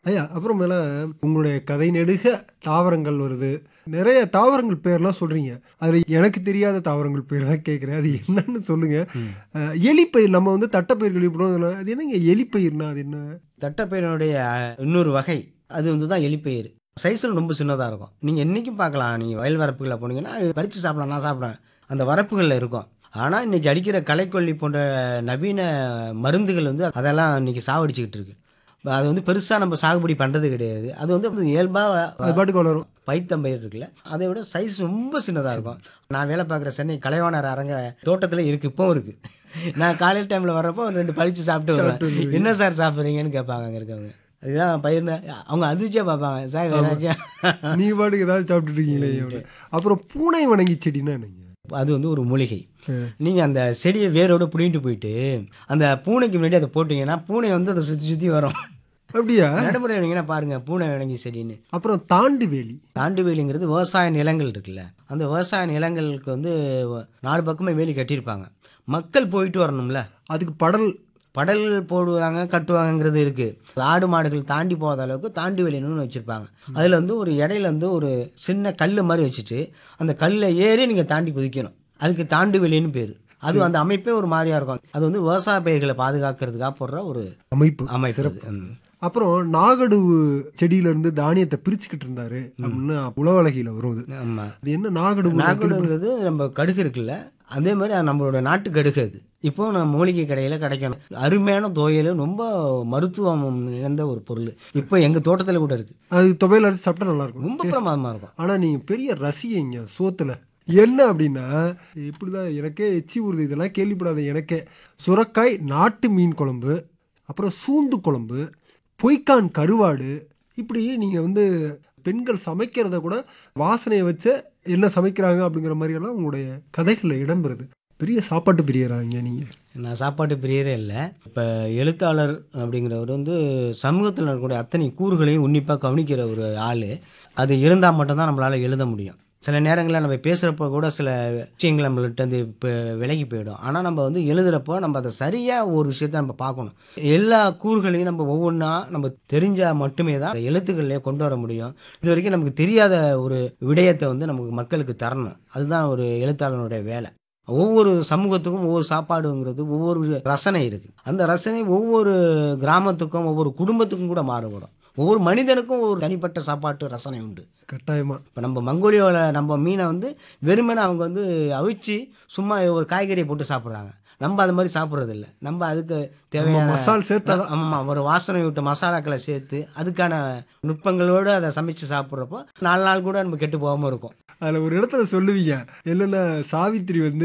ஐயா அப்புறமேல உங்களுடைய கதை நெடுக தாவரங்கள் வருது நிறைய தாவரங்கள் பேர்லாம் சொல்றீங்க அதுல எனக்கு தெரியாத தாவரங்கள் பேர் தான் கேட்குறேன் அது என்னன்னு சொல்லுங்க அஹ், எலிப்பயிர் நம்ம வந்து தட்டைப்பயிர் கேள்விப்படுவோம் அது என்னங்க எலிப்பயிர்னா அது என்ன தட்டைப்பயிரினுடைய அஹ், இன்னொரு வகை அது வந்து தான் எலிப்பயிர் சைஸில் ரொம்ப சின்னதாக இருக்கும் நீங்கள் என்றைக்கும் பார்க்கலாம் நீங்கள் வயல் வரப்புகளில் போனீங்கன்னா அது பறித்து சாப்பிடலாம் நான் சாப்பிடுவேன் அந்த வரப்புகளில் இருக்கும் ஆனால் இன்றைக்கி அடிக்கிற களைக்கொல்லி போன்ற நவீன மருந்துகள் வந்து அதெல்லாம் இன்றைக்கி சாவடிச்சுக்கிட்டு இருக்கு அது வந்து பெருசாக நம்ம சாகுபடி பண்ணுறது கிடையாது அது வந்து இயல்பாக அது பாட்டுக்கு வளரும் பைத்தம்பயிர் இருக்குல்ல அதை விட சைஸ் ரொம்ப சின்னதாக இருக்கும் நான் வேலை பார்க்குற சென்னை கலைவாணர் அரங்க தோட்டத்தில் இருக்குது இப்போவும் இருக்குது நான் காலையில் டைமில் வர்றப்போ ஒரு ரெண்டு பறித்து சாப்பிட்டு வருவேன் என்ன சார் சாப்பிட்றீங்கன்னு கேட்பாங்க அங்கே இருக்கவங்க அதுதான் பயிர்னு அவங்க அதிர்ச்சியாக பார்ப்பாங்க சார் ஏதாச்சும் நீ பாட்டுக்கு ஏதாவது சாப்பிட்டுட்டு இருக்கீங்களே அப்படி. அப்புறம் பூனை வணங்கி செடின்னா என்னங்க அது வந்து ஒரு மூலிகை நீங்கள் அந்த செடியை வேரோட பிடிங்கிட்டு போயிட்டு அந்த பூனைக்கு முன்னாடி அதை போட்டிங்கன்னா பூனை வந்து அதை சுற்றி சுற்றி வரும் அப்படியா நடைமுறை வந்தீங்கன்னா பாருங்கள் பூனை விளங்கி செடின்னு அப்புறம் தாண்டு வேலி தாண்டு வேலிங்கிறது விவசாய நிலங்கள் இருக்குல்ல அந்த விவசாய நிலங்களுக்கு வந்து நாலு பக்கமே வேலி கட்டியிருப்பாங்க மக்கள் போயிட்டு வரணும்ல அதுக்கு படல் படல் போடுவாங்க கட்டுவாங்கங்கிறது இருக்குது ஆடு மாடுகள் தாண்டி போகாத அளவுக்கு தாண்டி வேலின்னு வச்சுருப்பாங்க அதில் வந்து ஒரு இடையில வந்து ஒரு சின்ன கல் மாதிரி வச்சுட்டு அந்த கல்லில் ஏறி நீங்கள் தாண்டி குதிக்கணும் அதுக்கு தாண்டு வேலின்னு பேர் அது அந்த அமைப்பே ஒரு மாதிரியாக இருக்கும் அது வந்து விவசாய பயிர்களை பாதுகாக்கிறதுக்காக போடுற ஒரு அமைப்பு அமைப்பு அது. ம். அப்புறம் நாகடுவு செடியில இருந்து தானியத்தை பிரிச்சுக்கிட்டு இருந்தாரு அப்படின்னு உளவழகியில வரும் அது ஆமாம் அது என்ன நாகடுவு நாகடுங்கிறது நம்ம கடுகு இருக்குல்ல அதே மாதிரி அது நம்மளோட நாட்டு கடுகு அது இப்போ நம்ம மூலிகை கடையில் கிடைக்கணும் அருமையான துவையல் ரொம்ப மருத்துவம் நிறைந்த ஒரு பொருள் இப்போ எங்கள் தோட்டத்தில் கூட இருக்குது அது துவையல் அரைச்சு சாப்பிட்டா நல்லா இருக்கும் ரொம்ப பிரமாதமாக இருக்கும் ஆனா நீங்க பெரிய ரசிகைங்க சோத்துல என்ன அப்படின்னா இப்படிதான் எனக்கே எச்சி ஊறுது இதெல்லாம் கேள்விப்படாத எனக்கே சுரக்காய் நாட்டு மீன் குழம்பு அப்புறம் சூண்டு குழம்பு பொய்க்கான் கருவாடு இப்படி நீங்க வந்து பெண்கள் சமைக்கிறத கூட வாசனையை வச்சு என்ன சமைக்கிறாங்க அப்படிங்கிற மாதிரியெல்லாம் உங்களுடைய கதைகளில் இடம்பெறுது பெரிய சாப்பாட்டு பிரியராங்க நீங்க நான் சாப்பாட்டு பிரியரே இல்லை இப்போ எழுத்தாளர் அப்படிங்கிறவர் வந்து சமூகத்தில் இருக்கக்கூடிய அத்தனை கூறுகளையும் உன்னிப்பாக கவனிக்கிற ஒரு ஆள் அது இருந்தால் மட்டும்தான் நம்மளால் எழுத முடியும் சில நேரங்களில் நம்ம பேசுகிறப்ப கூட சில விஷயங்கள் நம்மள்ட்ட வந்து இப்போ விலகி போயிடும் ஆனால் நம்ம வந்து எழுதுகிறப்போ நம்ம அதை சரியாக ஒரு விஷயத்த நம்ம பார்க்கணும் எல்லா கூறுகளையும் நம்ம ஒவ்வொன்றா நம்ம தெரிஞ்சால் மட்டுமே தான் அந்த எழுத்துக்கள்லேயே கொண்டு வர முடியும் இது வரைக்கும் நமக்கு தெரியாத ஒரு விடயத்தை வந்து நமக்கு மக்களுக்கு தரணும் அதுதான் ஒரு எழுத்தாளனுடைய வேலை ஒவ்வொரு சமூகத்துக்கும் ஒவ்வொரு சாப்பாடுங்கிறது ஒவ்வொரு ரசனை இருக்குது அந்த ரசனை ஒவ்வொரு கிராமத்துக்கும் ஒவ்வொரு குடும்பத்துக்கும் கூட மாறுபடும் ஒவ்வொரு மனிதனுக்கும் ஒரு தனிப்பட்ட சாப்பாட்டு ரசனை உண்டு கட்டாயமா இப்போ நம்ம மங்கோலியாவில் நம்ம மீனை வந்து வெறுமனே அவங்க வந்து அவிச்சு சும்மா ஒரு காய்கறியை போட்டு சாப்பிட்றாங்க நம்ம அது மாதிரி சாப்பிட்றது இல்ல நம்ம அதுக்கு தேவையான மசால் சேர்த்தாதான் ஆமாம் ஒரு வாசனை விட்டு மசாலாக்களை சேர்த்து அதுக்கான நுட்பங்களோடு அதை சமைச்சு சாப்பிட்றப்போ நாலு நாள் கூட நம்ம கெட்டு போகாமல் இருக்கும் அதில் ஒரு இடத்துல சொல்லுவீங்க என்னென்னா சாவித்திரி வந்து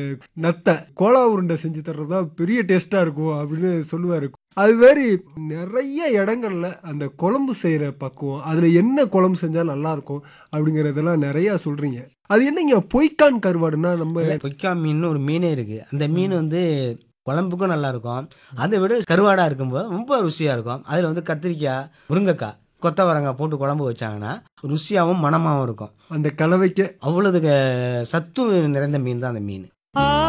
நத்தை கோலா உருண்டை செஞ்சு தர்றதா பெரிய டேஸ்ட்டாக இருக்கும் அப்படின்னு சொல்லுவார் அது மாதிரி நிறைய இடங்கள்ல அந்த குழம்பு செய்கிற பக்குவம் அதில் என்ன குழம்பு செஞ்சால் நல்லா இருக்கும் அப்படிங்கிறதெல்லாம் நிறையா சொல்கிறீங்க அது என்னங்க பொய்க்கான் கருவாடுனா நம்ம பொய்க்கா மீன் ஒரு மீனே இருக்கு அந்த மீன் வந்து குழம்புக்கும் நல்லா இருக்கும் அதை விட கருவாடாக இருக்கும்போது ரொம்ப ருசியாக இருக்கும் அதில் வந்து கத்திரிக்காய் முருங்கைக்காய் கொத்தவரங்காய் போட்டு குழம்பு வச்சாங்கன்னா ருசியாகவும் மணமாகவும் இருக்கும் அந்த கலவைக்கு அவ்வளவு சத்து நிறைந்த மீன் தான் அந்த மீன்